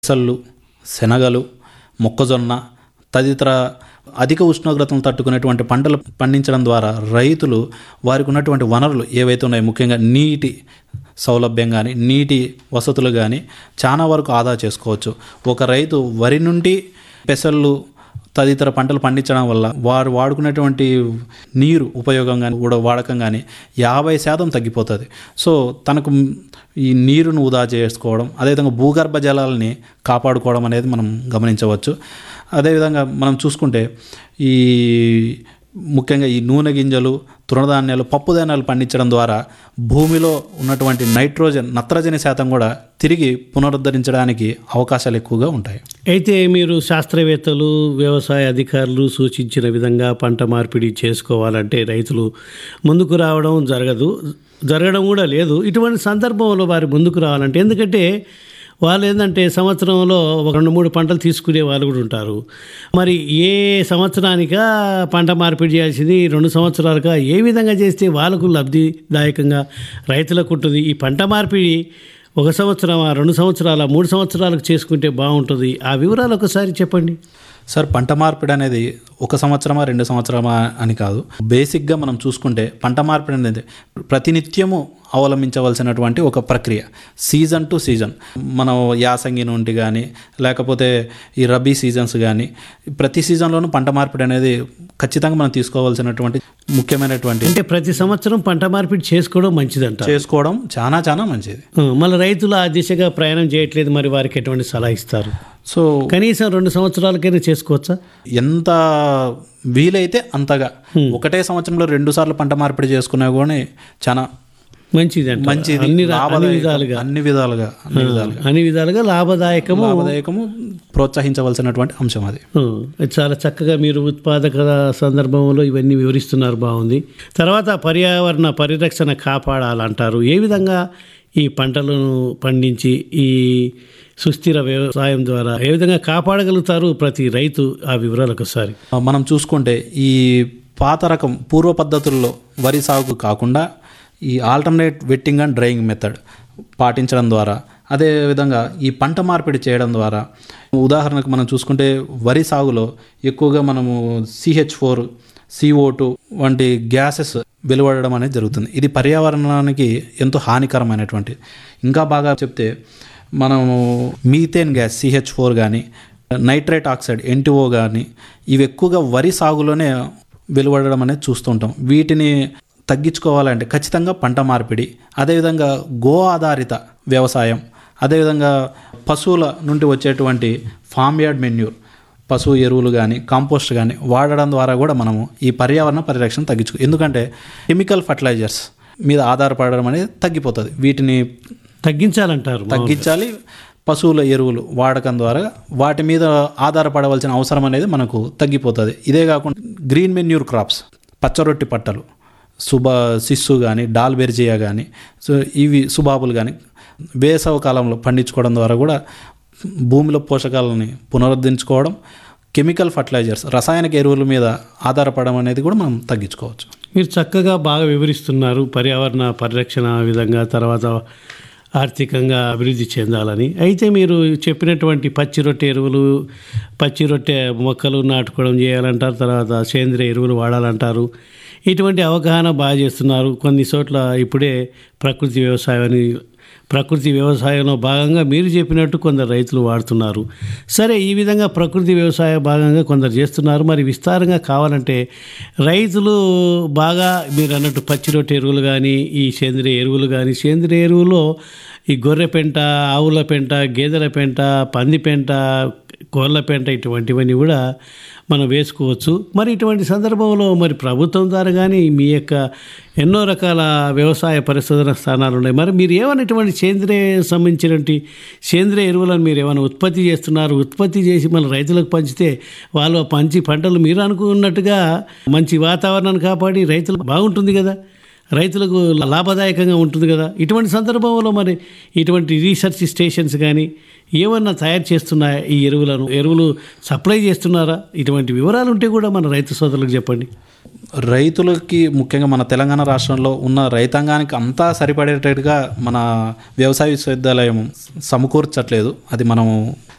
పెసళ్ళు శనగలు మొక్కజొన్న తదితర అధిక ఉష్ణోగ్రతను తట్టుకునేటువంటి పంటలు పండించడం ద్వారా రైతులు వారికి ఉన్నటువంటి వనరులు ఏవైతే ఉన్నాయో ముఖ్యంగా నీటి సౌలభ్యం కానీ నీటి వసతులు కానీ చాలా వరకు ఆదా చేసుకోవచ్చు ఒక రైతు వరి నుండి పెసళ్ళు తదితర పంటలు పండించడం వల్ల వారు వాడుకునేటువంటి నీరు ఉపయోగం కానీ కూడా వాడకం కానీ యాభై శాతం తగ్గిపోతుంది సో తనకు ఈ నీరును వృధా చేసుకోవడం అదేవిధంగా భూగర్భ జలాలని కాపాడుకోవడం అనేది మనం గమనించవచ్చు అదేవిధంగా మనం చూసుకుంటే ఈ ముఖ్యంగా ఈ నూనె గింజలు తృణధాన్యాలు పప్పుధాన్యాలు పండించడం ద్వారా భూమిలో ఉన్నటువంటి నైట్రోజన్ నత్రజని శాతం కూడా తిరిగి పునరుద్ధరించడానికి అవకాశాలు ఎక్కువగా ఉంటాయి అయితే మీరు శాస్త్రవేత్తలు వ్యవసాయ అధికారులు సూచించిన విధంగా పంట మార్పిడి చేసుకోవాలంటే రైతులు ముందుకు రావడం జరగదు జరగడం కూడా లేదు ఇటువంటి సందర్భంలో వారు ముందుకు రావాలంటే ఎందుకంటే వాళ్ళు ఏంటంటే సంవత్సరంలో ఒక రెండు మూడు పంటలు తీసుకునే వాళ్ళు కూడా ఉంటారు మరి ఏ సంవత్సరానికా పంట మార్పిడి చేయాల్సింది రెండు సంవత్సరాలుగా ఏ విధంగా చేస్తే వాళ్ళకు లబ్ధిదాయకంగా రైతులకు ఉంటుంది ఈ పంట మార్పిడి ఒక సంవత్సరమా రెండు సంవత్సరాల మూడు సంవత్సరాలకు చేసుకుంటే బాగుంటుంది ఆ వివరాలు ఒకసారి చెప్పండి సార్ పంట మార్పిడి అనేది ఒక సంవత్సరమా రెండు సంవత్సరమా అని కాదు బేసిక్గా మనం చూసుకుంటే పంట మార్పిడి అనేది ప్రతినిత్యము అవలంబించవలసినటువంటి ఒక ప్రక్రియ సీజన్ టు సీజన్ మనం యాసంగి నుండి కానీ లేకపోతే ఈ రబీ సీజన్స్ కానీ ప్రతి సీజన్లోనూ పంట మార్పిడి అనేది ఖచ్చితంగా మనం తీసుకోవాల్సినటువంటి ముఖ్యమైనటువంటి అంటే ప్రతి సంవత్సరం పంట మార్పిడి చేసుకోవడం మంచిదంట చేసుకోవడం చాలా చాలా మంచిది మళ్ళీ రైతులు ఆ దిశగా ప్రయాణం చేయట్లేదు మరి వారికి ఎటువంటి సలహా ఇస్తారు సో కనీసం రెండు సంవత్సరాలకైనా చేసుకోవచ్చా ఎంత వీలైతే అంతగా ఒకటే సంవత్సరంలో రెండు సార్లు పంట మార్పిడి చేసుకున్నా కూడా చాలా మంచిది అంట మంచిది అన్ని రా- అన్ని లాభదాయకం. విధాలుగా అన్ని విధాలుగా అన్ని విధాలుగా అన్ని విధాలుగా లాభదాయకము లాభదాయకము ప్రోత్సహించవలసినటువంటి అంశం అది ఆ, చాలా చక్కగా మీరు ఉత్పాదక సందర్భంలో ఇవన్నీ వివరిస్తున్నారు బాగుంది తర్వాత పర్యావరణ పరిరక్షణ కాపాడాలంటారు ఏ విధంగా ఈ పంటలను పండించి ఈ సుస్థిర వ్యవసాయం ద్వారా ఏ విధంగా కాపాడగలుగుతారు ప్రతి రైతు ఆ వివరాలు ఒకసారి మనం చూసుకుంటే ఈ పాత రకం పూర్వ పద్ధతుల్లో వరి సాగు కాకుండా ఈ alternate wetting and drying method పాటించడం ద్వారా అదేవిధంగా ఈ పంట మార్పిడి చేయడం ద్వారా ఉదాహరణకు మనం చూసుకుంటే వరి సాగులో ఎక్కువగా మనము సిహెచ్ ఫోర్ సిఓ టూ వంటి గ్యాసెస్ వెలువడడం అనేది జరుగుతుంది ఇది పర్యావరణానికి ఎంతో హానికరమైనటువంటి ఇంకా బాగా చెప్తే మనము మీథేన్ గ్యాస్ సిహెచ్ ఫోర్ కానీ నైట్రేట్ ఆక్సైడ్ ఎన్టీఓ కానీ ఇవి ఎక్కువగా వరి సాగులోనే వెలువడడం అనేది చూస్తుంటాం వీటిని తగ్గించుకోవాలంటే ఖచ్చితంగా పంట మార్పిడి అదేవిధంగా గో ఆధారిత వ్యవసాయం అదేవిధంగా పశువుల నుండి వచ్చేటువంటి ఫామ్ యార్డ్ మెన్యూర్ పశువు ఎరువులు కానీ కాంపోస్ట్ కానీ వాడడం ద్వారా కూడా మనము ఈ పర్యావరణ పరిరక్షణ తగ్గించుకో ఎందుకంటే కెమికల్ ఫర్టిలైజర్స్ మీద ఆధారపడడం అనేది తగ్గిపోతుంది వీటిని తగ్గించాలంటారు తగ్గించాలి పశువుల ఎరువులు వాడకం ద్వారా వాటి మీద ఆధారపడవలసిన అవసరం అనేది మనకు తగ్గిపోతుంది ఇదే కాకుండా గ్రీన్ మెన్యూర్ క్రాప్స్ పచ్చరొట్టి పట్టలు సుబ సిస్సు కానీ డాల్బెర్జియా కానీ సో ఇవి సుబాబులు కానీ వేసవ కాలంలో పండించుకోవడం ద్వారా కూడా భూమిలో పోషకాలని పునరుద్ధరించుకోవడం కెమికల్ ఫర్టిలైజర్స్ రసాయనిక ఎరువుల మీద ఆధారపడడం అనేది కూడా మనం తగ్గించుకోవచ్చు మీరు చక్కగా బాగా వివరిస్తున్నారు పర్యావరణ పరిరక్షణ విధంగా తర్వాత ఆర్థికంగా అభివృద్ధి చెందాలని అయితే మీరు చెప్పినటువంటి పచ్చి రొట్టె ఎరువులు పచ్చి రొట్టె మొక్కలు నాటుకోవడం చేయాలంటారు తర్వాత సేంద్రియ ఎరువులు వాడాలంటారు ఇటువంటి అవగాహన బాగా చేస్తున్నారు కొన్ని చోట్ల ఇప్పుడే ప్రకృతి వ్యవసాయం అని ప్రకృతి వ్యవసాయంలో భాగంగా మీరు చెప్పినట్టు కొందరు రైతులు వాడుతున్నారు సరే ఈ విధంగా ప్రకృతి వ్యవసాయ భాగంగా కొందరు చేస్తున్నారు మరి విస్తారంగా కావాలంటే రైతులు బాగా మీరు అన్నట్టు పచ్చి రొట్టె ఎరువులు కానీ ఈ సేంద్రియ ఎరువులు కానీ సేంద్రియ ఎరువులో ఈ గొర్రె పెంట ఆవుల పెంట గేదెల పెంట పంది పెంట కోళ్ళ పెంట ఇటువంటివన్నీ కూడా మనం వేసుకోవచ్చు మరి ఇటువంటి సందర్భంలో మరి ప్రభుత్వం ద్వారా కానీ మీ యొక్క ఎన్నో రకాల వ్యవసాయ పరిశోధన స్థానాలు ఉన్నాయి మరి మీరు ఏమైనా ఇటువంటి సేంద్రియ సంబంధించినటువంటి సేంద్రియ ఎరువులను మీరు ఏమైనా ఉత్పత్తి చేస్తున్నారు ఉత్పత్తి చేసి మన రైతులకు పంచితే వాళ్ళు మంచి పంటలు మీరు అనుకున్నట్టుగా మంచి వాతావరణాన్ని కాపాడి రైతులకు బాగుంటుంది కదా రైతులకు లాభదాయకంగా ఉంటుంది కదా ఇటువంటి సందర్భంలో మరి ఇటువంటి రీసెర్చ్ స్టేషన్స్ కానీ ఏమన్నా తయారు చేస్తున్నాయా ఈ ఎరువులను ఎరువులు సప్లై చేస్తున్నారా ఇటువంటి వివరాలు ఉంటే కూడా మన రైతు సోదరులకు చెప్పండి రైతులకి ముఖ్యంగా మన తెలంగాణ రాష్ట్రంలో ఉన్న రైతాంగానికి అంతా సరిపడేటట్టుగా మన వ్యవసాయ విశ్వవిద్యాలయం సమకూర్చట్లేదు అది మనం